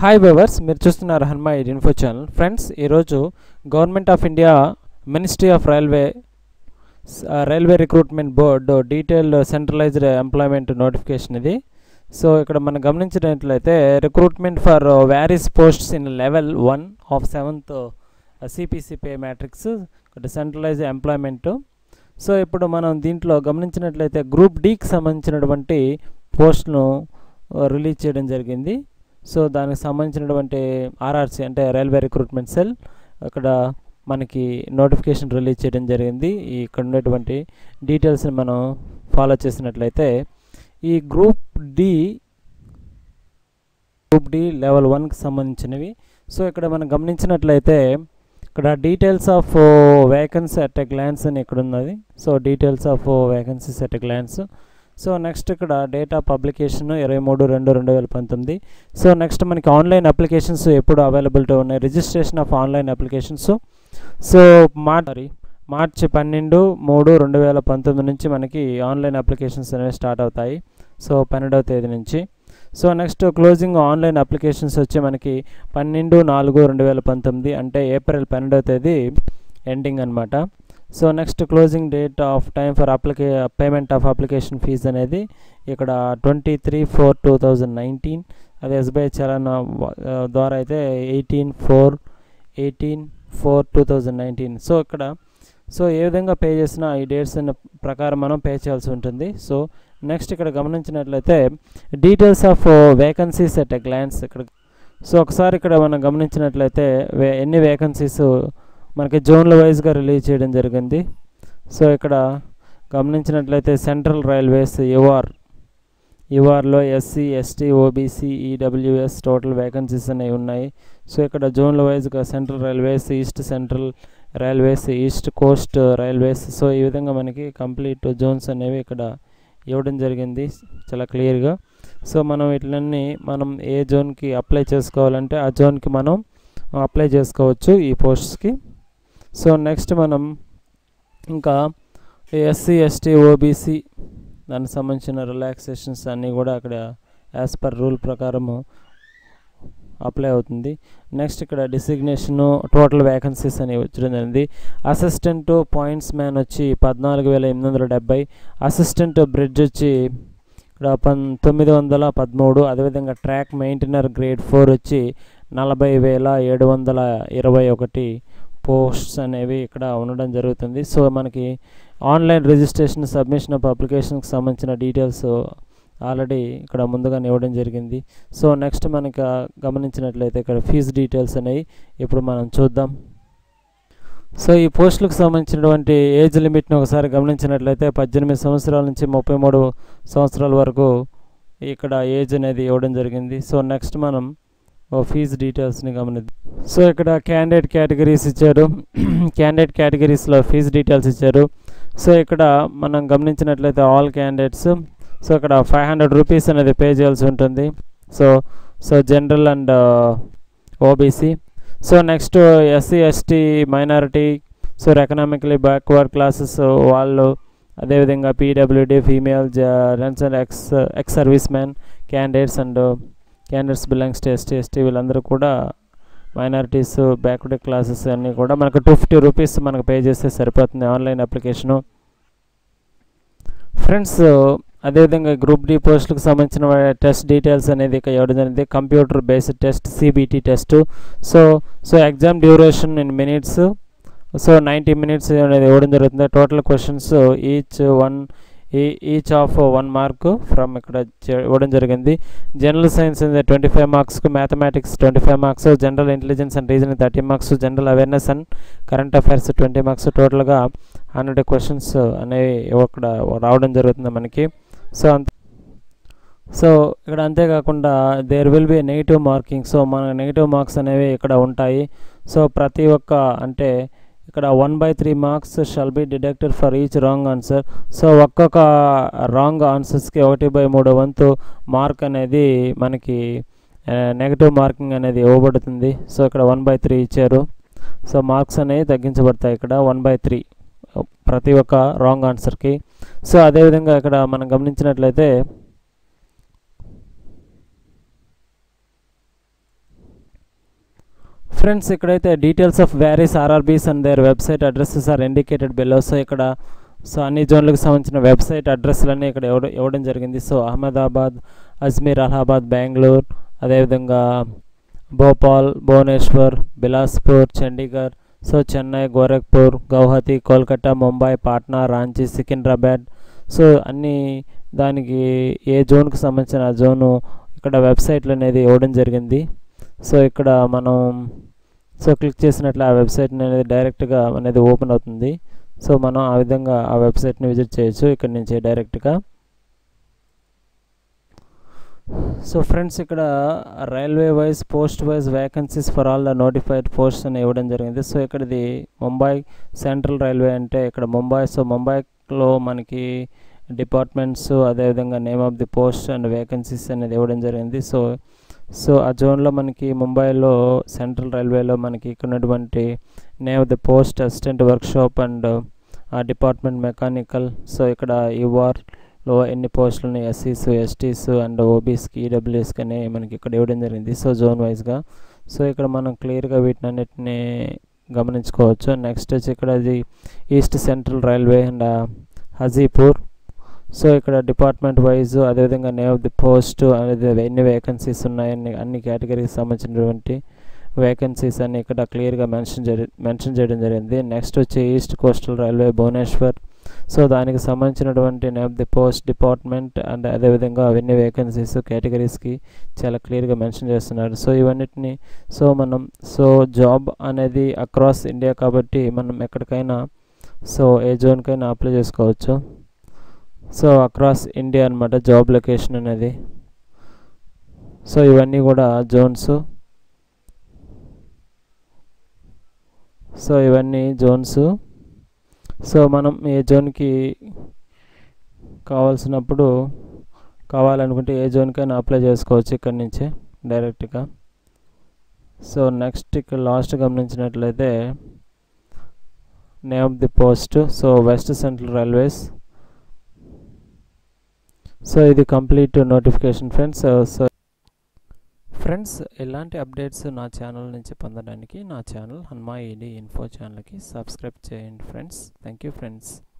hi weavers మీరు చూస్తున్నారు హన్మా ఇది ఇన్ఫో ఛానల్ ఫ్రెండ్స్ ఈరోజు government of India ministry of railway railway recruitment board detailed centralised employment notification ఇది సో ఇక్కడ మనం గమనించినట్లయితే recruitment for various posts in level one of seventh CPC pay matrix ఇక్కడ సెంట్రలైజ్ ఎంప్లాయ్మెంట్ సో ఇప్పుడు మనం దీంట్లో గమనించినట్లయితే గ్రూప్ డీకి సంబంధించినటువంటి పోస్ట్ను రిలీజ్ చేయడం జరిగింది సో దానికి సంబంధించినటువంటి ఆర్ఆర్సీ అంటే రైల్వే రిక్రూట్మెంట్ సెల్ అక్కడ మనకి నోటిఫికేషన్ రిలీజ్ చేయడం జరిగింది ఈ ఇక్కడ ఉన్నటువంటి డీటెయిల్స్ని మనం ఫాలో చేసినట్లయితే ఈ group D group D level వన్కి సంబంధించినవి సో ఇక్కడ మనం గమనించినట్లయితే ఇక్కడ details of vacancy at a glance అని ఇక్కడ ఉన్నది so details of vacancies at a glance so next ఇక్కడ డేట్ ఆఫ్ పబ్లికేషన్ ఇరవై మూడు రెండు రెండు వేల పంతొమ్మిది సో నెక్స్ట్ మనకి ఆన్లైన్ అప్లికేషన్స్ ఎప్పుడు అవైలబిలిటీ ఉన్నాయి registration of online applications so మార్చి మార్చి పన్నెండు మూడు రెండు వేల పంతొమ్మిది నుంచి మనకి ఆన్లైన్ అప్లికేషన్స్ అనేవి స్టార్ట్ అవుతాయి సో పన్నెండవ తేదీ నుంచి so next closing online applications వచ్చి మనకి పన్నెండు నాలుగు రెండు వేల పంతొమ్మిది అంటే ఏప్రిల్ పన్నెండవ తేదీ ఎండింగ్ అనమాట so next closing date of time for అప్లికే పేమెంట్ ఆఫ్ అప్లికేషన్ ఫీజ్ అనేది ఇక్కడ twenty three four two thousand nineteen అది ఎస్బీఐ చలన ద్వారా అయితే eighteen four eighteen four two thousand nineteen so ఇక్కడ సో ఏ విధంగా పే చేసినా ఈ డేట్స్ ప్రకారం మనం పే చేయాల్సి ఉంటుంది సో నెక్స్ట్ ఇక్కడ గమనించినట్లయితే details of vacancies at a glance ఇక్కడ సో ఒకసారి ఇక్కడ మనం గమనించినట్లయితే వే ఎన్ని వేకన్సీస్ మనకి జోన్ల వైజ్గా రిలీజ్ చేయడం జరిగింది సో ఇక్కడ గమనించినట్లయితే సెంట్రల్ రైల్వేస్ యుఆర్ యుఆర్లో SC ST OBC EWS total vacancies అనేవి ఉన్నాయి సో ఇక్కడ జోన్ల వైజ్గా central railways east central railways east coast railways so ఈ విధంగా మనకి కంప్లీట్ జోన్స్ అనేవి ఇక్కడ ఇవ్వడం జరిగింది చాలా క్లియర్గా సో మనం వీటిలన్నీ మనం ఏ జోన్కి అప్లై చేసుకోవాలంటే ఆ జోన్కి మనం అప్లై చేసుకోవచ్చు ఈ పోస్ట్స్కి సో నెక్స్ట్ మనం ఇంకా ఎస్సీ ఎస్టీ ఓబీసీ దానికి సంబంధించిన రిలాక్సేషన్స్ అన్నీ కూడా అక్కడ యాజ్ పర్ రూల్ ప్రకారము అప్లై అవుతుంది నెక్స్ట్ ఇక్కడ డిసిగ్నేషను టోటల్ వ్యాకన్సీస్ అని వచ్చడం జరిగింది అసిస్టెంట్ పాయింట్స్ మ్యాన్ వచ్చి పద్నాలుగు వేల ఎనిమిది వందల డెబ్బై అసిస్టెంట్ బ్రిడ్జ్ వచ్చి ఇక్కడ పన్ తొమ్మిది వందల పదమూడు అదేవిధంగా ట్రాక్ మెయింటైనర్ గ్రేడ్ ఫోర్ వచ్చి నలభై వేల ఏడు వందల ఇరవై ఒకటి పోస్ట్స్ అనేవి ఇక్కడ ఉండడం జరుగుతుంది సో మనకి ఆన్లైన్ రిజిస్ట్రేషన్ సబ్మిషన్ ఆఫ్ అప్లికేషన్కి సంబంధించిన డీటెయిల్స్ ఆల్రెడీ ఇక్కడ ముందుగానే ఇవ్వడం జరిగింది సో నెక్స్ట్ మనకి గమనించినట్లయితే ఇక్కడ ఫీజు డీటెయిల్స్ అనేవి ఇప్పుడు మనం చూద్దాం సో ఈ పోస్టులకు సంబంధించినటువంటి ఏజ్ లిమిట్ని ఒకసారి గమనించినట్లయితే పద్దెనిమిది సంవత్సరాల నుంచి ముప్పై మూడు సంవత్సరాల వరకు ఇక్కడ ఏజ్ అనేది ఇవ్వడం జరిగింది సో నెక్స్ట్ మనం ఫీజు డీటెయిల్స్ని గమనిద్దాం సో ఇక్కడ క్యాండిడేట్ కేటగిరీస్ ఇచ్చారు క్యాండిడేట్ కేటగిరీస్లో ఫీజు డీటెయిల్స్ ఇచ్చారు సో ఇక్కడ మనం గమనించినట్లయితే ఆల్ క్యాండిడేట్స్ సో ఇక్కడ ఫైవ్ హండ్రెడ్ రూపీస్ అనేది పే చేయాల్సి ఉంటుంది so so general and OBC so next SC ST minority so economically backward classes వాళ్ళు అదేవిధంగా PWD female gents and ex ex service man candidates and candidates belongs to ST ST వీళ్ళందరూ కూడా minorities backward classes అన్నీ కూడా మనకు two fifty rupees మనకు pay చేస్తే సరిపోతుంది ఆన్లైన్ అప్లికేషను ఫ్రెండ్స్ అదేవిధంగా గ్రూప్ డి పోస్టులకు సంబంధించిన టెస్ట్ డీటెయిల్స్ అనేది ఇక్కడ ఇవ్వడం జరిగింది computer based test CBT test so so exam duration in minutes so ninety minutes అనేది ఇవ్వడం జరుగుతుంది టోటల్ క్వశ్చన్స్ ఈచ్ వన్ ఈ each of one mark from ఇక్కడ ఇవ్వడం జరిగింది జనరల్ సైన్స్ అనేది ట్వంటీ ఫైవ్ మార్క్స్కి mathematics twenty five marks general intelligence and reasoning thirty marks general awareness and current affairs twenty marks టోటల్గా హండ్రెడ్ క్వశ్చన్స్ అనేవి ఇక్కడ రావడం జరుగుతుంది మనకి సో అంత సో ఇక్కడ అంతేకాకుండా there will be negative marking so మన నెగిటివ్ మార్క్స్ అనేవి ఇక్కడ ఉంటాయి సో ప్రతి ఒక్క అంటే ఇక్కడ one by three marks shall be deducted for each wrong answer so ఒక్కొక్క రాంగ్ ఆన్సర్స్కి ఒకటి బై మూడో వంతు మార్క్ అనేది మనకి నెగిటివ్ మార్కింగ్ అనేది ఇవ్వబడుతుంది సో ఇక్కడ వన్ బై త్రీ ఇచ్చారు సో మార్క్స్ అనేవి తగ్గించబడతాయి ఇక్కడ వన్ బై త్రీ ప్రతి ఒక్క రాంగ్ ఆన్సర్కి సో అదేవిధంగా ఇక్కడ మనం గమనించినట్లయితే ఫ్రెండ్స్ ఇక్కడైతే details of various RRBs and their website addresses are indicated below so ఇక్కడ సో అన్ని జోన్లకు సంబంధించిన వెబ్సైట్ అడ్రస్లన్నీ ఇక్కడ ఇవ్వడం ఇవ్వడం జరిగింది సో అహ్మదాబాద్ అజ్మీర్ అలహాబాద్ బెంగళూరు అదేవిధంగా భోపాల్ భువనేశ్వర్ బిలాస్పూర్ చండీగఢ్ సో చెన్నై గోరఖ్పూర్ గౌహతి కోల్కతా ముంబై పాట్నా రాంచీ సికింద్రాబాద్ సో అన్ని దానికి ఏ జోన్కి సంబంధించిన ఆ జోను ఇక్కడ వెబ్సైట్లు అనేది ఇవ్వడం జరిగింది సో ఇక్కడ మనం సో క్లిక్ చేసినట్లు ఆ వెబ్సైట్ అనేది డైరెక్ట్గా అనేది ఓపెన్ అవుతుంది సో మనం ఆ విధంగా ఆ వెబ్సైట్ని విజిట్ చేయొచ్చు ఇక్కడ నుంచి డైరెక్ట్గా సో ఫ్రెండ్స్ ఇక్కడ railway wise post wise vacancies for all the notified post అని ఇవ్వడం జరిగింది సో ఇక్కడది ముంబై సెంట్రల్ రైల్వే అంటే ఇక్కడ ముంబై సో ముంబైలో మనకి డిపార్ట్మెంట్స్ అదేవిధంగా name of the post and vacancies అనేది ఇవ్వడం జరిగింది సో సో ఆ జోన్లో మనకి ముంబైలో సెంట్రల్ రైల్వేలో మనకి ఇక్కడ ఉన్నటువంటి name of the post assistant workshop and ఆ డిపార్ట్మెంట్ మెకానికల్ సో ఇక్కడ యూఆర్లో ఎన్ని పోస్టులు ఉన్నాయి ఎస్సీస్ ఎస్టీస్ అండ్ ఓబీస్కి ఈడబ్ల్యూఎస్కి అని మనకి ఇక్కడ ఇవ్వడం జరిగింది సో జోన్ వైజ్గా సో ఇక్కడ మనం క్లియర్గా వీటిని అన్నిటిని గమనించుకోవచ్చు నెక్స్ట్ వచ్చి ఇక్కడ అది east central railway and Hajipur so ఇక్కడ డిపార్ట్మెంట్ వైజ్ అదేవిధంగా నేమ్ ఆఫ్ ది పోస్ట్ అనేది ఎన్ని వేకెన్సీస్ ఉన్నాయని అన్ని కేటగిరీకి సంబంధించినటువంటి వేకెన్సీస్ అన్ని ఇక్కడ క్లియర్గా మెన్షన్ జరి మెన్షన్ చేయడం జరిగింది నెక్స్ట్ వచ్చి east coastal railway Bhubaneswar so దానికి సంబంధించినటువంటి name of the post department and అదేవిధంగా అవన్నీ వేకెన్సీస్ కేటగిరీస్కి చాలా క్లియర్గా మెన్షన్ చేస్తున్నారు సో ఇవన్నిటిని సో మనం సో జాబ్ అనేది అక్రాస్ ఇండియా కాబట్టి మనం ఎక్కడికైనా సో ఏ జోన్కైనా అప్లై చేసుకోవచ్చు సో అక్రాస్ ఇండియా అనమాట జాబ్ లొకేషన్ అనేది సో ఇవన్నీ కూడా జోన్స్ సో ఇవన్నీ జోన్స్ సో మనం ఏ జోన్కి కావాల్సినప్పుడు కావాలనుకుంటే ఏ జోన్కైనా అప్లై చేసుకోవచ్చు ఇక్కడ నుంచే డైరెక్ట్గా సో నెక్స్ట్ ఇక్కడ లాస్ట్ గమనించినట్లయితే name of the post so west central railways so ఇది complete notification friends so friends ఇలాంటి అప్డేట్స్ నా ఛానల్ నుంచి పొందడానికి నా ఛానల్ హన్మా ఈడీ ఇన్ఫో ఛానల్కి సబ్స్క్రైబ్ చేయండి ఫ్రెండ్స్ థ్యాంక్ యూ ఫ్రెండ్స్